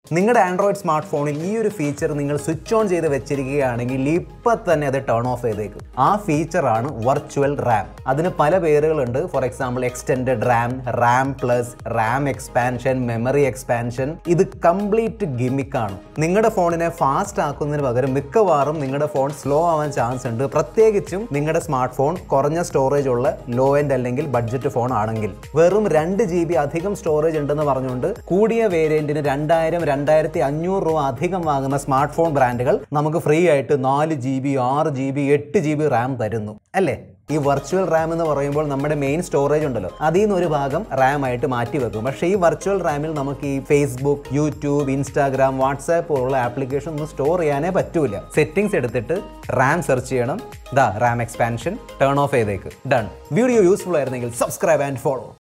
നിങ്ങളുടെ Android smart ഫോണിൽ ഈ ഒരു ഫീച്ചർ നിങ്ങൾ സ്വിച്ച് ഓൺ ചെയ്ത് വെച്ചിരിക്കുകയാണെങ്കിൽ ഇപ്പം തന്നെ അത് ടേൺ ഓഫ് ചെയ്തേക്കും ആ ഫീച്ചറാണ് വെർച്വൽ റാം അതിന് പല പേരുകളുണ്ട് for example extended RAM RAM plus RAM expansion memory expansion ഇത് കംപ്ലീറ്റ് ഗിമിക്കാണ് നിങ്ങളുടെ ഫോണിനെ ഫാസ്റ്റ് ആക്കുന്നതിന് പകരം മിക്കവാറും നിങ്ങളുടെ ഫോൺ സ്ലോ ആവാൻ ചാൻസ് ഉണ്ട് പ്രത്യേകിച്ചും നിങ്ങളുടെ സ്മാർട്ട് ഫോൺ കുറഞ്ഞ സ്റ്റോറേജ് ഉള്ള ലോ എൻഡ് അല്ലെങ്കിൽ ബഡ്ജറ്റ് ഫോൺ ആണെങ്കിൽ വെറും രണ്ട് ജി ബി അധികം സ്റ്റോറേജ് ഉണ്ടെന്ന് പറഞ്ഞുകൊണ്ട് കൂടിയ വേരിയന്റിന് രണ്ടായിരം രണ്ടായിരത്തി അഞ്ഞൂറ് രൂപ അധികം വാങ്ങുന്ന സ്മാർട്ട് ഫോൺ ബ്രാൻഡുകൾ നമുക്ക് ഫ്രീ ആയിട്ട് നാല് ജി ബി ആറ് ജി ബി എട്ട് ജി ബി റാം തരുന്നു അല്ലേ ഈ വെർച്വൽ റാം എന്ന് പറയുമ്പോൾ നമ്മുടെ മെയിൻ സ്റ്റോറേജ് ഉണ്ടല്ലോ അതിൽ നിന്ന് ഒരു ഭാഗം റാം ആയിട്ട് മാറ്റി വെക്കും പക്ഷേ ഈ വെർച്വൽ റാമിൽ നമുക്ക് ഈ ഫേസ്ബുക്ക് യൂട്യൂബ് ഇൻസ്റ്റാഗ്രാം വാട്സാപ്പ് പോലുള്ള ആപ്ലിക്കേഷൻ ഒന്നും സ്റ്റോർ ചെയ്യാനേ പറ്റൂല സെറ്റിംഗ്സ് എടുത്തിട്ട് റാം സെർച്ച് ചെയ്യണം ദാ റാം എക്സ്പാൻഷൻ ടേൺ ഓഫ് ചെയ്തേക്ക് ഡൺ വീഡിയോ യൂസ്ഫുൾ ആയിരുന്നെങ്കിൽ സബ്സ്ക്രൈബ് ആൻഡ് ഫോളോ